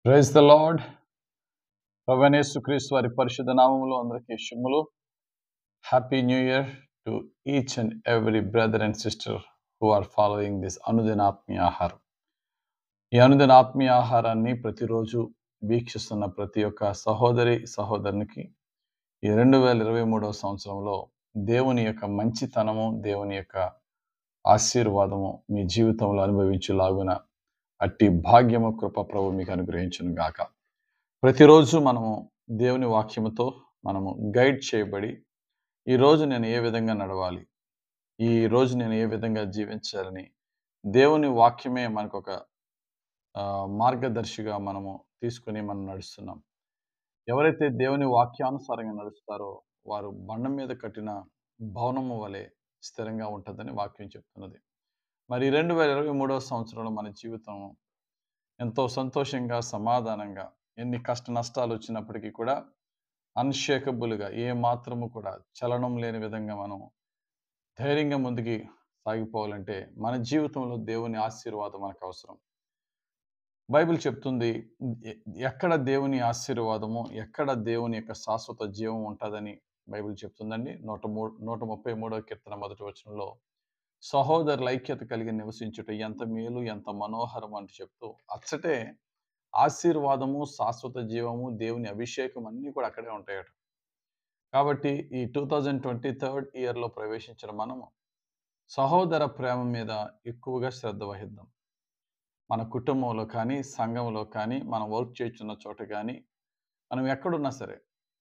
praise the lord ప్రవణేశు క్రీస్తు వారి పరిశుద్ధ నామములో అందరికీ శుభములు happy new year to each and every brother and sister who are following this అనుదిన ఆత్మీయ ఆహారం ఈ అనుదిన ఆత్మీయ ఆహారాన్ని ప్రతిరోజు వీక్షిస్తున్న ప్రతి ఒక్క సహోదరి సహోదరునికి ఈ రెండు వేల ఇరవై మూడవ సంవత్సరంలో దేవుని యొక్క మంచితనము దేవుని యొక్క ఆశీర్వాదము మీ జీవితంలో అనుభవించులాగున అట్టి భాగ్యము కృప ప్రభు మీకు అనుగ్రహించును గాక ప్రతిరోజు మనము దేవుని వాక్యముతో మనము గైడ్ చేయబడి ఈ రోజు నేను ఏ విధంగా నడవాలి ఈ రోజు నేను ఏ విధంగా జీవించాలని దేవుని వాక్యమే మనకు ఒక ఆ, మార్గదర్శిగా మనము తీసుకుని మనం నడుస్తున్నాం ఎవరైతే దేవుని వాక్యానుసారంగా నడుస్తారో వారు బండ మీద కట్టిన భవనము వలె స్థిరంగా ఉంటుందని వాక్యం చెప్తున్నది మరి రెండు వేల ఇరవై మూడవ సంవత్సరంలో మన జీవితం ఎంతో సంతోషంగా సమాధానంగా ఎన్ని కష్ట నష్టాలు వచ్చినప్పటికీ కూడా అన్షేకబుల్గా ఏ మాత్రము కూడా చలనం లేని విధంగా మనం ధైర్యంగా ముందుకి సాగిపోవాలంటే మన జీవితంలో దేవుని ఆశీర్వాదం మనకు అవసరం బైబిల్ చెప్తుంది ఎ- ఎక్కడ దేవుని ఆశీర్వాదము ఎక్కడ దేవుని యొక్క శాశ్వత జీవం ఉంటుందని బైబిల్ చెప్తుందండి నూట మూడు నూట ముప్పై మూడవ కీర్తన మొదటి వచనంలో సహోదరుల ఐక్యత కలిగి నివసించుట ఎంత మేలు ఎంత మనోహరం అంటూ చెప్తూ అచ్చటే ఆశీర్వాదము శాశ్వత జీవము దేవుని అభిషేకం అన్నీ కూడా అక్కడే ఉంటాయట కాబట్టి ఈ టూ థౌజండ్ ట్వంటీ థర్డ్ ఇయర్లో ప్రవేశించిన మనము సహోదర ప్రేమ మీద ఎక్కువగా శ్రద్ధ వహిద్దాం మన కుటుంబంలో కానీ సంఘంలో కానీ మనం వర్క్ చేస్తున్న చోట కానీ మనం ఎక్కడున్నా సరే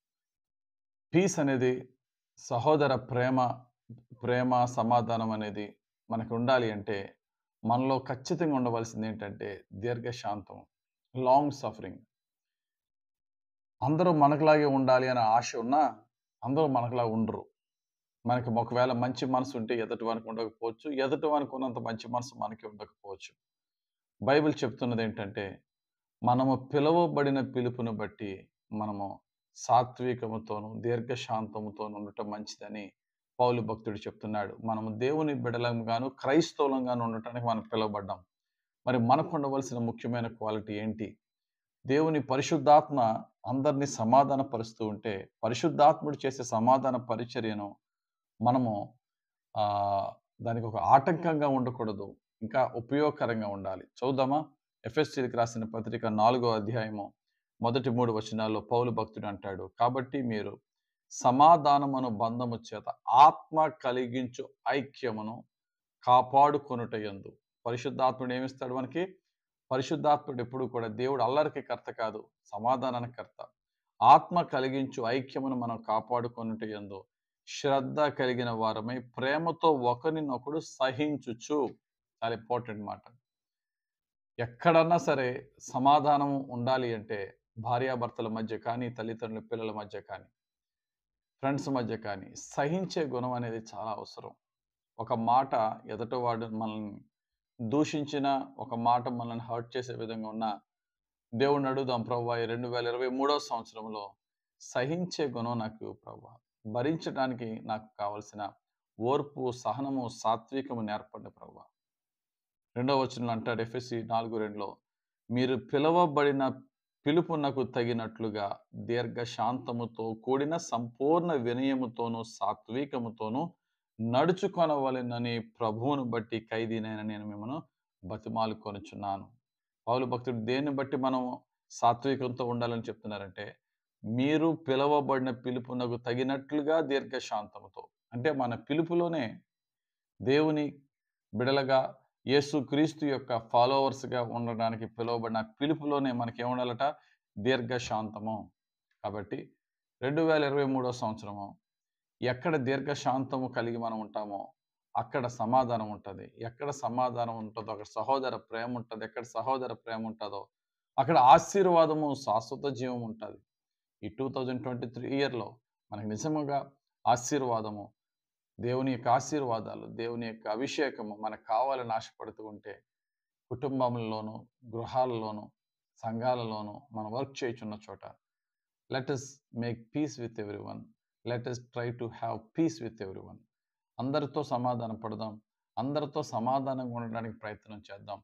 పీస్ అనేది సహోదర ప్రేమ ప్రేమ సమాధానం అనేది మనకు ఉండాలి అంటే మనలో ఖచ్చితంగా ఉండవలసింది ఏంటంటే దీర్ఘశాంతం లాంగ్ సఫరింగ్ అందరూ మనకులాగే ఉండాలి అనే ఆశ ఉన్నా అందరూ మనకులా ఉండరు మనకి ఒకవేళ మంచి మనసు ఉంటే ఎదుటి వానికి ఉండకపోవచ్చు ఎదుటి వానికి ఉన్నంత మంచి మనసు మనకి ఉండకపోవచ్చు బైబిల్ చెప్తున్నది ఏంటంటే మనము పిలువబడిన పిలుపును బట్టి మనము సాత్వికముతోను దీర్ఘశాంతముతోను ఉండటం మంచిదని పౌలు భక్తుడు చెప్తున్నాడు మనము దేవుని బిడలంగాను క్రైస్తవులంగాను ఉండటానికి మనం పిలువబడ్డాం మరి మనకు ఉండవలసిన ముఖ్యమైన క్వాలిటీ ఏంటి దేవుని పరిశుద్ధాత్మ అందరినీ సమాధానపరుస్తూ ఉంటే పరిశుద్ధాత్ముడు చేసే సమాధాన పరిచర్యను మనము ఆ దానికి ఒక ఆటంకంగా ఉండకూడదు ఇంకా ఉపయోగకరంగా ఉండాలి చూద్దామా ఎఫ్ఎస్సీకి రాసిన పత్రిక నాలుగో అధ్యాయము మొదటి మూడు వచనాల్లో పౌలు భక్తుడు అంటాడు కాబట్టి మీరు సమాధానమును బంధము చేత ఆత్మ కలిగించు ఐక్యమును కాపాడుకొనుట యందు పరిశుద్ధాత్ముడు ఏమిస్తాడు మనకి పరిశుద్ధాత్ముడు ఎప్పుడు కూడా దేవుడు అల్లరికి కర్త కాదు సమాధానానికి కర్త ఆత్మ కలిగించు ఐక్యమును మనం కాపాడుకొనుట యందు శ్రద్ధ కలిగిన వారమై ప్రేమతో ఒకరినొకడు సహించుచు చాలా ఇంపార్టెంట్ మాట ఎక్కడన్నా సరే సమాధానం ఉండాలి అంటే భార్యాభర్తల మధ్య కానీ తల్లిదండ్రుల పిల్లల మధ్య కానీ ఫ్రెండ్స్ మధ్య కానీ సహించే గుణం అనేది చాలా అవసరం ఒక మాట ఎదుటివాడు మనల్ని దూషించిన ఒక మాట మనల్ని హర్ట్ చేసే విధంగా ఉన్న దేవుణ్ణి అడుగుదాం ప్రభా ఈ రెండు వేల ఇరవై మూడవ సంవత్సరంలో సహించే గుణం నాకు ప్రభా భరించడానికి నాకు కావలసిన ఓర్పు సహనము సాత్వికము నేర్పండి ప్రభా రెండవ వచనంలో అంటాడు ఎఫ్ఎస్సి నాలుగు రెండులో మీరు పిలువబడిన పిలుపునకు తగినట్లుగా దీర్ఘశాంతముతో కూడిన సంపూర్ణ వినయముతోనూ సాత్వికముతోనూ నడుచుకొనవలెనని ప్రభువును బట్టి ఖైదీనైన నేను మిమ్మల్ని బతిమాలు కొనుచున్నాను పౌలు భక్తుడు దేన్ని బట్టి మనం సాత్వికంతో ఉండాలని చెప్తున్నారంటే మీరు పిలువబడిన పిలుపునకు తగినట్లుగా దీర్ఘశాంతముతో అంటే మన పిలుపులోనే దేవుని బిడలగా యేసు క్రీస్తు యొక్క ఫాలోవర్స్గా ఉండడానికి పిలువబడిన పిలుపులోనే మనకి ఏముండాలట దీర్ఘశాంతము కాబట్టి రెండు వేల ఇరవై మూడో సంవత్సరము ఎక్కడ దీర్ఘశాంతము కలిగి మనం ఉంటామో అక్కడ సమాధానం ఉంటుంది ఎక్కడ సమాధానం ఉంటుందో అక్కడ సహోదర ప్రేమ ఉంటుంది ఎక్కడ సహోదర ప్రేమ ఉంటుందో అక్కడ ఆశీర్వాదము శాశ్వత జీవం ఉంటుంది ఈ టూ థౌజండ్ ట్వంటీ త్రీ ఇయర్లో మనకి నిజంగా ఆశీర్వాదము దేవుని యొక్క ఆశీర్వాదాలు దేవుని యొక్క అభిషేకము మనకు కావాలని ఆశపడుతూ ఉంటే కుటుంబంలోనూ గృహాలలోనూ సంఘాలలోనూ మనం వర్క్ చేయుచున్న చోట let us make peace with everyone let us try to have peace with everyone అందరితో సమాధానం పడదాం అందరితో సమాధానంగా ఉండడానికి ప్రయత్నం చేద్దాం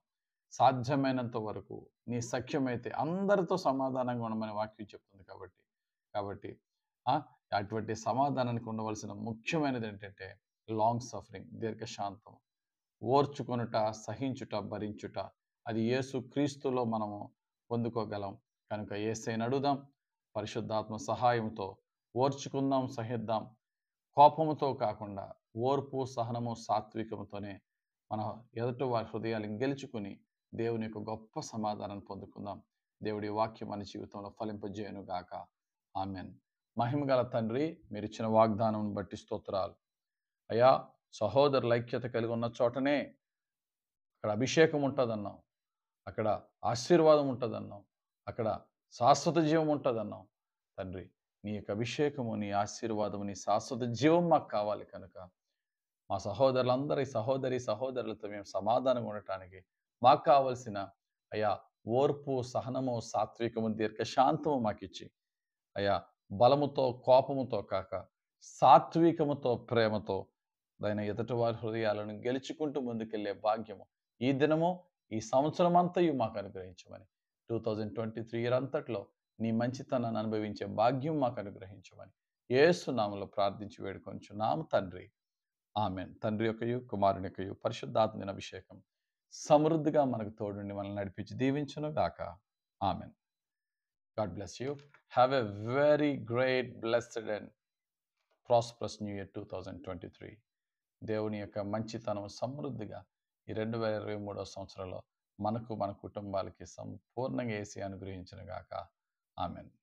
సాధ్యమైనంత వరకు నీ సఖ్యమైతే అందరితో సమాధానంగా ఉండమని వాక్యం చెప్తుంది కాబట్టి కాబట్టి ఆ, అటువంటి సమాధానానికి ఉండవలసిన ముఖ్యమైనది ఏంటంటే లాంగ్ సఫరింగ్ దీర్ఘశాంతం ఓర్చుకొనుట సహించుట భరించుట అది యేసు క్రీస్తులో మనము పొందుకోగలం కనుక ఏసైని అడుగుదాం పరిశుద్ధాత్మ సహాయంతో ఓర్చుకుందాం సహిద్దాం కోపముతో కాకుండా ఓర్పు సహనము సాత్వికముతోనే మన ఎదుటి వారి హృదయాలను గెలుచుకుని దేవుని యొక్క గొప్ప సమాధానాన్ని పొందుకుందాం దేవుడి వాక్యం మన జీవితంలో ఫలింపజేయను గాక ఆమెన్ మహిమగల తండ్రి మీరు ఇచ్చిన వాగ్దానం బట్టి స్తోత్రాలు అయ్యా సహోదరుల ఐక్యత కలిగి ఉన్న చోటనే అక్కడ అభిషేకం ఉంటుందన్నాం అక్కడ ఆశీర్వాదం ఉంటుందన్నాం అక్కడ శాశ్వత జీవం ఉంటుందన్నాం తండ్రి నీ యొక్క అభిషేకము నీ ఆశీర్వాదము నీ శాశ్వత జీవం మాకు కావాలి కనుక మా సహోదరులందరి సహోదరి సహోదరులతో మేము సమాధానంగా ఉండటానికి మాకు కావలసిన అయ్యా ఓర్పు సహనము సాత్వికము దీర్ఘశాంతము మాకు ఇచ్చి అయ్యా బలముతో కోపముతో కాక సాత్వికముతో ప్రేమతో దాని ఎదుటి వారి హృదయాలను గెలుచుకుంటూ ముందుకెళ్లే భాగ్యము ఈ దినము ఈ సంవత్సరం అంతయు మాకు అనుగ్రహించమని two thousand twenty three year అంతట్లో నీ మంచితనాన్ని అనుభవించే భాగ్యం మాకు అనుగ్రహించమని యేసు నామలో ప్రార్థించి వేడుకొంచున్నాము తండ్రి ఆమెన్ తండ్రి యొక్కయు కుమారుని యొక్కయు పరిశుద్ధాత్మ అభిషేకం సమృద్ధిగా మనకు తోడుండి మనల్ని నడిపించి దీవించును గాక amen God bless you have a very great blessed and prosperous new year two thousand twenty three దేవుని యొక్క మంచితనం సమృద్ధిగా ఈ రెండు వేల ఇరవై మూడవ సంవత్సరంలో మనకు మన కుటుంబాలకి సంపూర్ణంగా వేసి అనుగ్రహించిన గాక ఆమెన్